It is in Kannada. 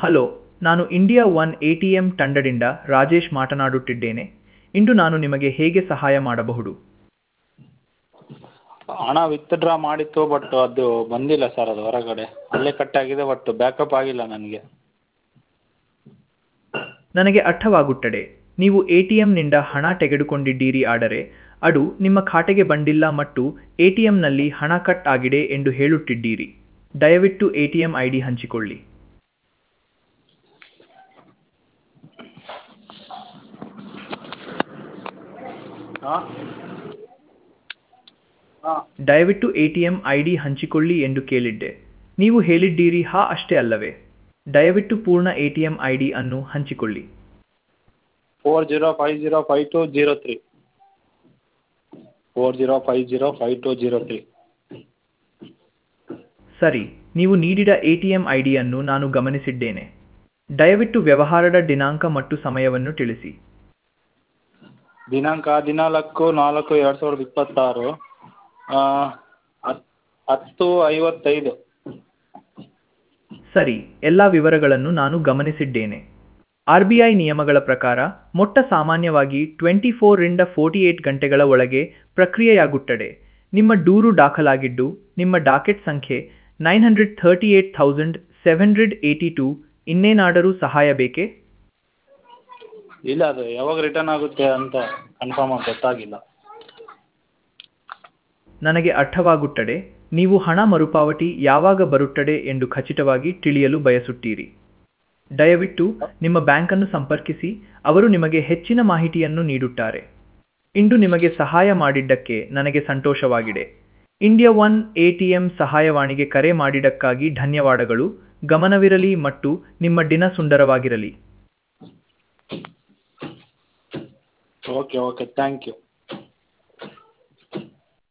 ಹಲೋ ನಾನು India one A T M ತಂಡದಿಂದ ರಾಜೇಶ್ ಮಾತನಾಡುತ್ತಿದ್ದೇನೆ ಇಂದು ನಾನು ನಿಮಗೆ ಹೇಗೆ ಸಹಾಯ ಮಾಡಬಹುದು ಹಣ ವಿತ್ಡ್ರಾ ಮಾಡಿತ್ತು ಬಟ್ ಅದು ಬಂದಿಲ್ಲ ಸರ್ ಅದು ಹೊರಗಡೆ ಅಲ್ಲೇ ಕಟ್ಟಾಗಿದೆ ಬಟ್ ಬ್ಯಾಕಪ್ ಆಗಿಲ್ಲ ನನಗೆ ನನಗೆ ಅರ್ಥವಾಗುತ್ತದೆ ನೀವು ಎ ಟಿ ಎಂನಿಂದ ಹಣ ತೆಗೆದುಕೊಂಡಿದ್ದೀರಿ ಆದರೆ ಅದು ನಿಮ್ಮ ಖಾತೆಗೆ ಬಂದಿಲ್ಲ ಮತ್ತು ಎ ಟಿ ಎಂನಲ್ಲಿ ಹಣ ಕಟ್ ಆಗಿದೆ ಎಂದು ಹೇಳುತ್ತಿದ್ದೀರಿ ದಯವಿಟ್ಟು A T M I D ಹಂಚಿಕೊಳ್ಳಿ ಹಾಂ ಹಾಂ ದಯವಿಟ್ಟು A T M I D ಹಂಚಿಕೊಳ್ಳಿ ಎಂದು ಕೇಳಿದ್ದೆ ನೀವು ಹೇಳಿದ್ದೀರಿ ಹಾ ಅಷ್ಟೇ ಅಲ್ಲವೇ ದಯವಿಟ್ಟು ಪೂರ್ಣ A T M I D ಅನ್ನು ಹಂಚಿಕೊಳ್ಳಿ four zero five zero five two zero three four zero five zero five two zero three ಸರಿ ನೀವು ನೀಡಿದ ಎ ಟಿ ಎಂ ಐ ಡಿಯನ್ನು ನಾನು ಗಮನಿಸಿದ್ದೇನೆ ದಯವಿಟ್ಟು ವ್ಯವಹಾರದ ದಿನಾಂಕ ಮತ್ತು ಸಮಯವನ್ನು ತಿಳಿಸಿ ದಿನಾಂಕ ಹದಿನಾಲ್ಕು ನಾಲ್ಕು ಎರಡು ಸಾವಿರದ ಇಪ್ಪತ್ತಾರು ಹತ್ತು ಹತ್ತು ಐವತ್ತೈದು ಸರಿ ಎಲ್ಲ ವಿವರಗಳನ್ನು ನಾನು ಗಮನಿಸಿದ್ದೇನೆ ಆರ್ ಬಿ ಐ ನಿಯಮಗಳ ಪ್ರಕಾರ ಮೊಟ್ಟ ಸಾಮಾನ್ಯವಾಗಿ ಟ್ವೆಂಟಿ ಫೋರಿಂದ ಫೋರ್ಟಿ ಏಟ್ ಗಂಟೆಗಳ ಒಳಗೆ ಪ್ರಕ್ರಿಯೆಯಾಗುತ್ತದೆ ನಿಮ್ಮ ದೂರು ದಾಖಲಾಗಿದ್ದು ನಿಮ್ಮ ಡಾಕೆಟ್ ಸಂಖ್ಯೆ nine hundred thirty eight thousand seven hundred eighty two ಇನ್ನೇನಾದರೂ ಸಹಾಯ ಬೇಕೇ ಇಲ್ಲ ಅದು ಯಾವಾಗ ರಿಟರ್ನ್ ಆಗುತ್ತೆ ಅಂತ ಕನ್ಫರ್ಮ್ ಆಗಿ ಗೊತ್ತಾಗಿಲ್ಲ ನನಗೆ ಅರ್ಥವಾಗುತ್ತದೆ ನೀವು ಹಣ ಮರುಪಾವತಿ ಯಾವಾಗ ಬರುತ್ತದೆ ಎಂದು ಖಚಿತವಾಗಿ ತಿಳಿಯಲು ಬಯಸುತ್ತೀರಿ ದಯವಿಟ್ಟು ನಿಮ್ಮ ಬ್ಯಾಂಕನ್ನು ಸಂಪರ್ಕಿಸಿ ಅವರು ನಿಮಗೆ ಹೆಚ್ಚಿನ ಮಾಹಿತಿಯನ್ನು ನೀಡುತ್ತಾರೆ ಇಂದು ನಿಮಗೆ ಸಹಾಯ ಮಾಡಿದ್ದಕ್ಕೆ ನನಗೆ ಸಂತೋಷವಾಗಿದೆ India one A T M ಸಹಾಯವಾಣಿಗೆ ಕರೆ ಮಾಡಿದ್ದಕ್ಕಾಗಿ ಧನ್ಯವಾದಗಳು ಗಮನವಿರಲಿ ಮತ್ತು ನಿಮ್ಮ ದಿನ ಸುಂದರವಾಗಿರಲಿ ಓಕೆ ಓಕೆ ಥ್ಯಾಂಕ್ ಯು